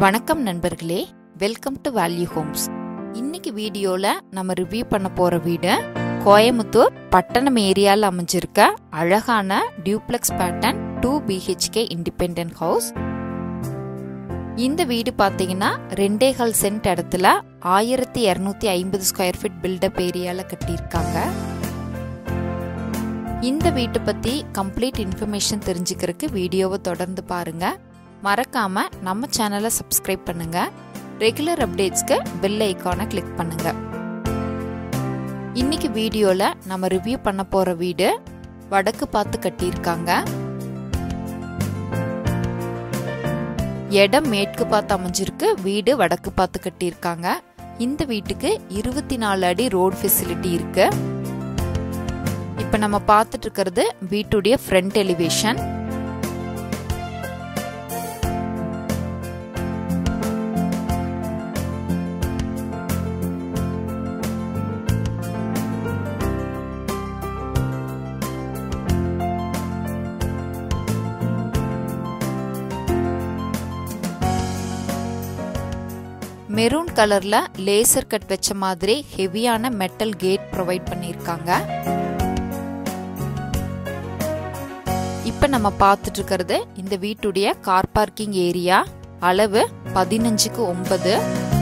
வணக்கம் நண்பர்களே welcome to value Holmes இன்னைக்கு வீடியோல நம்ம ரிவ்யூ பண்ண போற வீடு கோயம்புத்தூர் பட்டணம் ஏரியால அமைஞ்சிருக்க அழகான duplex pattern two BHK independent house இந்த வீடு பார்த்தீங்கன்னா ரெண்டே கால் சென்ட் இடத்துல ஆயிரத்தி இரநூத்தி ஐம்பது ஸ்கொயர் ஃபீட் பில்டப் ஏரியால கட்டியிருக்காங்க இந்த வீட்டை பத்தி கம்ப்ளீட் இன்ஃபர்மேஷன் தெரிஞ்சுக்கிறதுக்கு வீடியோவை தொடர்ந்து பாருங்க மறக்காம நம்ம சேனலை சப்ஸ்கிரைப் பண்ணுங்க ரெகுலர் அப்டேட்ஸ்க்கு பெல் ஐக்கானை கிளிக் பண்ணுங்க இன்னைக்கு வீடியோல நம்ம ரிவ்யூ பண்ண போற வீடு வடக்கு பார்த்து கட்டியிருக்காங்க இடம் மேற்கு பார்த்து அமைஞ்சிருக்கு வீடு வடக்கு பார்த்து கட்டியிருக்காங்க இந்த வீட்டுக்கு இருபத்தி நாலு அடி ரோடு ஃபெசிலிட்டி இருக்கு இப்ப நம்ம பார்த்துட்டு இருக்கிறது வீட்டுடைய ஃப்ரண்ட் எலிவேஷன் மெரூன் கலர்ல லேசர் கட் வச்ச மாதிரி ஹெவியான மெட்டல் கேட் ப்ரொவைட் பண்ணியிருக்காங்க இப்ப நம்ம பார்த்துட்டு இருக்கிறது இந்த வீட்டுடைய கார் பார்க்கிங் ஏரியா அளவு பதினஞ்சுக்கு ஒன்பது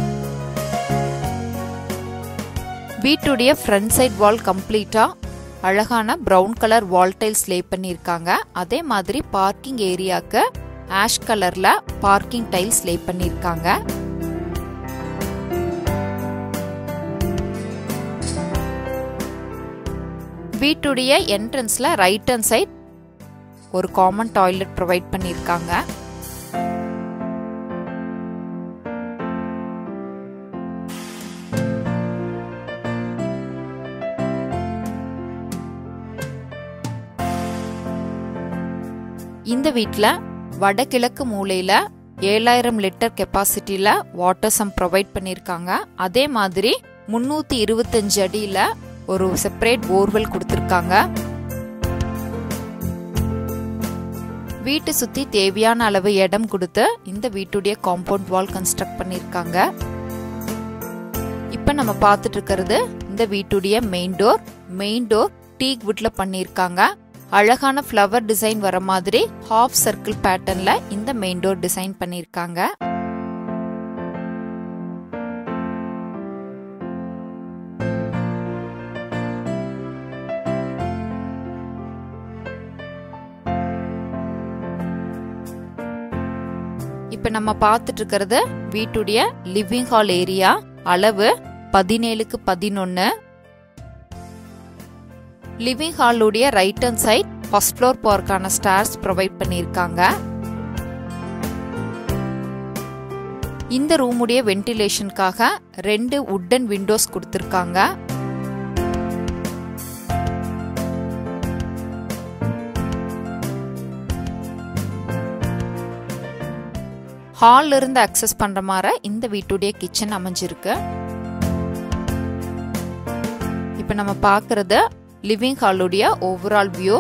வீட்டுடைய ஃப்ரண்ட் சைட் வால் கம்ப்ளீட்டா அழகான brown colour wall tiles lay பண்ணியிருக்காங்க அதே மாதிரி பார்க்கிங் ஏரியாக்கு ஆஷ் கலர்ல பார்க்கிங் டைல்ஸ் லே பண்ணியிருக்காங்க வீட்டுடைய என்ட்ரன்ஸ்ல ரைட் ஹேண்ட் சைட் ஒரு காமன் டாய்லெட் ப்ரொவைட் பண்ணியிருக்காங்க இந்த வீட்டில் வடகிழக்கு மூலையில் ஏழாயிரம் லிட்டர் கெப்பாசிட்டியில் வாட்டர் சம் ப்ரொவைட் பண்ணியிருக்காங்க அதே மாதிரி முன்னூற்றி இருபத்தஞ்சு அடியில் ஒரு செப்பரேட் போர்வெல் கொடுத்துருக்காங்க வீட்டை சுத்தி தேவையான அளவு இடம் கொடுத்து இந்த வீட்டுடைய காம்பவுண்ட் வால் கன்ஸ்ட்ரக்ட் பண்ணிருக்காங்க இப்ப நம்ம பார்த்துட்டு இருக்கிறது இந்த வீட்டுடைய main door main door teak வுட்ல பண்ணிருக்காங்க அழகான ஃப்ளவர் டிசைன் வர மாதிரி ஹாஃப் சர்க்கிள் பேட்டர்ன்ல இந்த மெயின் டோர் டிசைன் பண்ணிருக்காங்க இப்ப நம்ம பார்த்துட்டு இருக்கிறது வீட்டுடைய லிவிங் ஹால் ஏரியா அளவு பதினேழுக்கு பதினொன்னு லிவிங் ஹாலுடைய right hand side first floor போறக்கான ஸ்டார்ஸ் ப்ரொவைட் பண்ணியிருக்காங்க இந்த ரூமுடைய வென்டிலேஷனுக்காக ரெண்டு உட்டன் விண்டோஸ் கொடுத்துருக்காங்க ஹால்ல இருந்து அக்சஸ் பண்ற மாதிரி இந்த வீட்டுடைய கிச்சன் அமைஞ்சிருக்கு இப்ப நம்ம பாக்குறது லிவிங் ஹாலுடைய ஓவரால் வியூ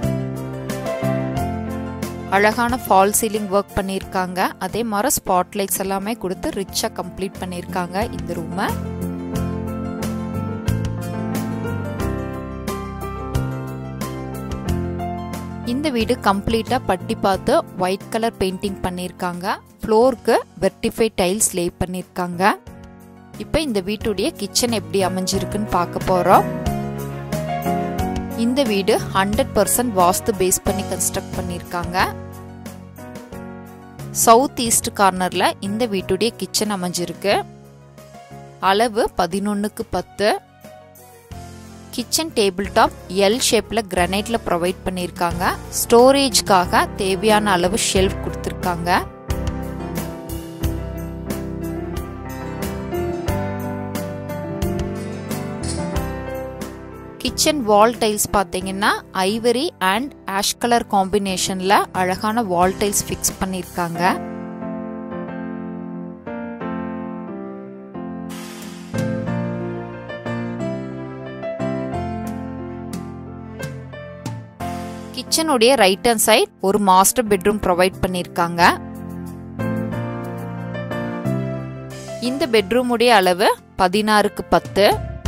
அழகான ஃபால் சீலிங் ஒர்க் பண்ணியிருக்காங்க அதே மாதிரி ஸ்பாட் லைட்ஸ் எல்லாமே கொடுத்து ரிச்சா கம்ப்ளீட் பண்ணியிருக்காங்க இந்த ரூமை இந்த வீடு கம்ப்ளீட்டா பட்டி பார்த்து ஒயிட் கலர் பெயிண்டிங் பண்ணியிருக்காங்க ஃப்ளோருக்கு வெர்டிஃபை டைல்ஸ் லே பண்ணியிருக்காங்க இப்போ இந்த வீட்டுடைய கிச்சன் எப்படி அமைஞ்சிருக்குன்னு பார்க்க போறோம் இந்த வீடு ஹண்ட்ரட் பர்சன்ட் வாஸ்து பேஸ் பண்ணி கன்ஸ்ட்ரக்ட் பண்ணியிருக்காங்க சவுத் ஈஸ்ட் கார்னர்ல இந்த வீட்டுடைய கிச்சன் அமைஞ்சிருக்கு அளவு பதினொன்னுக்கு பத்து கிச்சன் டேபிள் டாப் எல் ஷேப்ல கிரனைட்ல ப்ரொவைட் பண்ணியிருக்காங்க ஸ்டோரேஜ்க்காக தேவையான அளவு ஷெல்ஃப் கொடுத்துருக்காங்க கிச்சன் வால் டைல்ஸ் பார்த்தீங்கன்னா ஐவரி அண்ட் ஆஷ் கலர் காம்பினேஷன்ல அழகான வால் டைல்ஸ் ஃபிக்ஸ் பண்ணியிருக்காங்க கிச்சனுடைய ரைட் ஹேண்ட் சைட் ஒரு மாஸ்டர் பெட்ரூம் ப்ரொவைட் பண்ணியிருக்காங்க இந்த பெட்ரூமுடைய அளவு பதினாறுக்கு பத்து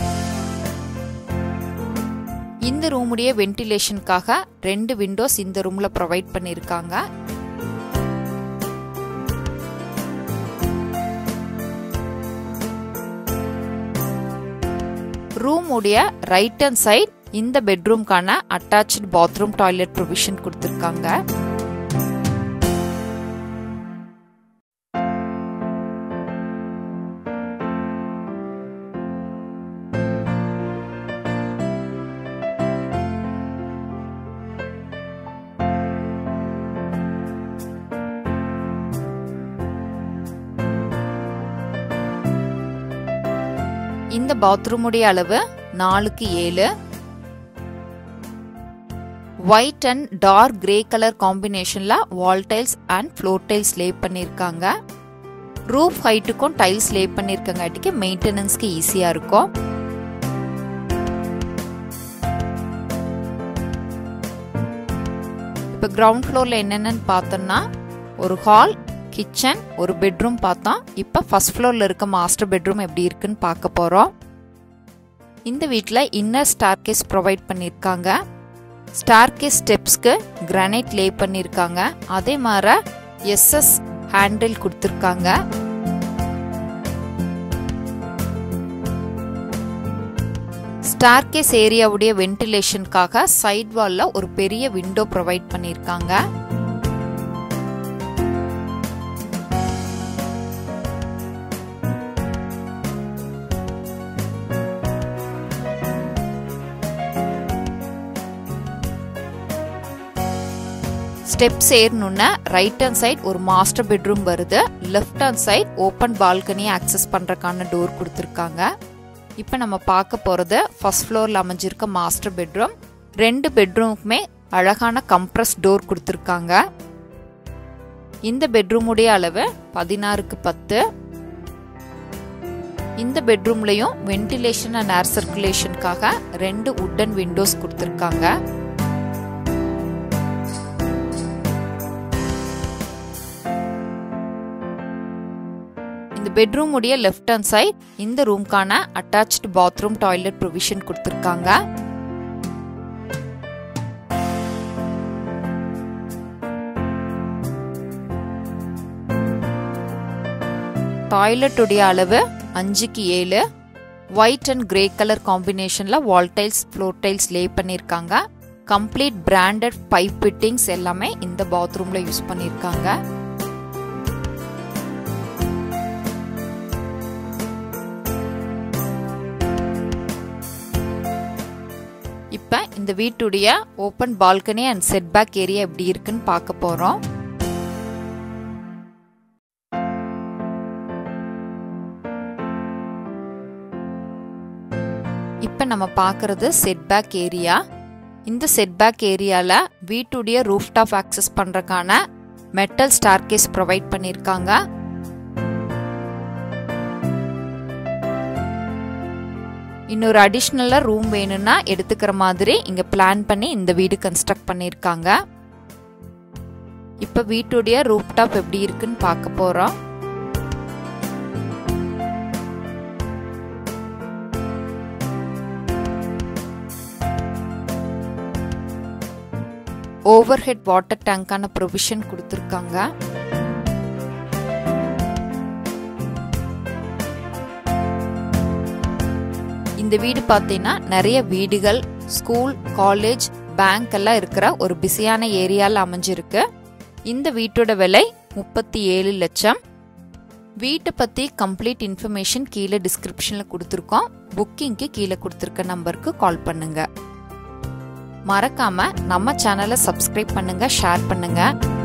இந்த ரூமுடைய வென்டிலேஷனுக்காக ரெண்டு விண்டோஸ் இந்த ரூம்ல ப்ரொவைட் பண்ணியிருக்காங்க ரூம் உடைய ரைட் ஹேண்ட் சைட் இந்த பெட்ரூம்க்கான அட்டாச்சு பாத்ரூம் டாய்லெட் ப்ரொவிஷன் கொடுத்துருக்காங்க இந்த பாத்ரூமுடைய அளவு நாலுக்கு ஏழு white and dark grey colour காம்பினேஷன்ல wall tiles and floor tiles lay பண்ணியிருக்காங்க ரூஃப் ஹைட்டுக்கும் டைல்ஸ் லே பண்ணியிருக்கங்காட்டிக்கு மெயின்டெனன்ஸ்க்கு ஈஸியாக இருக்கும் இப்போ கிரவுண்ட் ஃப்ளோரில் என்னென்னு பார்த்தோம்னா ஒரு ஹால் கிச்சன் ஒரு பெட்ரூம் பார்த்தோம் இப்போ ஃபர்ஸ்ட் ஃப்ளோரில் இருக்க மாஸ்டர் பெட்ரூம் எப்படி இருக்குன்னு பார்க்க போகிறோம் இந்த வீட்டில் இன்னர் ஸ்டார்கேஸ் ப்ரொவைட் பண்ணியிருக்காங்க ஸ்டார்கேஸ் ஸ்டெப்ஸ்க்கு கிரானைட் லே பண்ணியிருக்காங்க அதே மாதிரி எஸ்எஸ் ஹேண்டில் கொடுத்துருக்காங்க ஸ்டார்கேஸ் ஏரியாவுடைய வென்டிலேஷனுக்காக சைட் வாலில் ஒரு பெரிய விண்டோ ப்ரொவைட் பண்ணியிருக்காங்க ஸ்டெப்ஸ் ஏறணுன்னா ரைட் ஹேண்ட் சைட் ஒரு மாஸ்டர் பெட்ரூம் வருது லெஃப்ட் ஹேண்ட் சைட் ஓப்பன் பால்கனியை ஆக்சஸ் பண்ணுறக்கான டோர் கொடுத்துருக்காங்க இப்போ நம்ம பார்க்க போகிறது ஃபர்ஸ்ட் ஃப்ளோரில் அமைஞ்சிருக்க மாஸ்டர் பெட்ரூம் ரெண்டு பெட்ரூமுக்குமே அழகான கம்ப்ரஸ் டோர் கொடுத்துருக்காங்க இந்த பெட்ரூமுடைய அளவு பதினாறுக்கு பத்து இந்த பெட்ரூம்லையும் வென்டிலேஷன் அண்ட் ஏர் சர்க்குலேஷனுக்காக ரெண்டு உட்டன் விண்டோஸ் கொடுத்துருக்காங்க இந்த பெட்ரூம் உடைய லெஃப்ட் ஹேண்ட் சைட் இந்த ரூம்க்கான அட்டாச்டு பாத்ரூம் டாய்லெட் ப்ரொவிஷன் கொடுத்துருக்காங்க டாய்லெட் உடைய அளவு அஞ்சுக்கு ஏழு ஒயிட் அண்ட் கிரே கலர் காம்பினேஷன்ல wall tiles floor tiles lay பண்ணியிருக்காங்க கம்ப்ளீட் பிராண்டட் பைப் ஃபிட்டிங்ஸ் எல்லாமே இந்த பாத்ரூம்ல யூஸ் பண்ணியிருக்காங்க இப்போ இந்த வீட்டுடைய open balcony and set back area எப்படி இருக்குன்னு பார்க்க போகிறோம் இப்போ நம்ம பார்க்குறது செட் பேக் ஏரியா இந்த செட் பேக் ஏரியாவில் வீட்டுடைய ரூஃப் டாப் ஆக்சஸ் பண்ணுறக்கான மெட்டல் ஸ்டார்கேஸ் ப்ரொவைட் பண்ணியிருக்காங்க இன்னொரு அடிஷ்னலாக ரூம் வேணும்னா எடுத்துக்கிற மாதிரி இங்கே பிளான் பண்ணி இந்த வீடு கன்ஸ்ட்ரக்ட் பண்ணியிருக்காங்க இப்போ வீட்டுடைய ரூப் டாப் எப்படி இருக்குன்னு பார்க்க போகிறோம் ஓவர் ஹெட் வாட்டர் டேங்கான ப்ரொவிஷன் கொடுத்துருக்காங்க இந்த வீடு பார்த்தீங்கன்னா நிறைய வீடுகள் ஸ்கூல் காலேஜ் பேங்க் எல்லாம் இருக்கிற ஒரு பிஸியான ஏரியாவில் அமைஞ்சிருக்கு இந்த வீட்டோட விலை முப்பத்தி ஏழு லட்சம் வீட்டை பற்றி கம்ப்ளீட் இன்ஃபர்மேஷன் கீழே டிஸ்கிரிப்ஷனில் கொடுத்துருக்கோம் புக்கிங்க்கு கீழே கொடுத்துருக்க நம்பருக்கு கால் பண்ணுங்க மறக்காம நம்ம சேனலை சப்ஸ்கிரைப் பண்ணுங்க ஷேர் பண்ணுங்க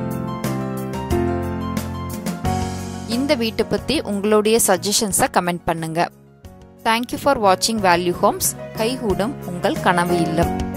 இந்த வீட்டை பற்றி உங்களுடைய சஜஷன்ஸை கமெண்ட் பண்ணுங்க தேங்க்யூ ஃபார் வாட்சிங் வேல்யூ ஹோம்ஸ் கைகூடும் உங்கள் கனவு இல்லம்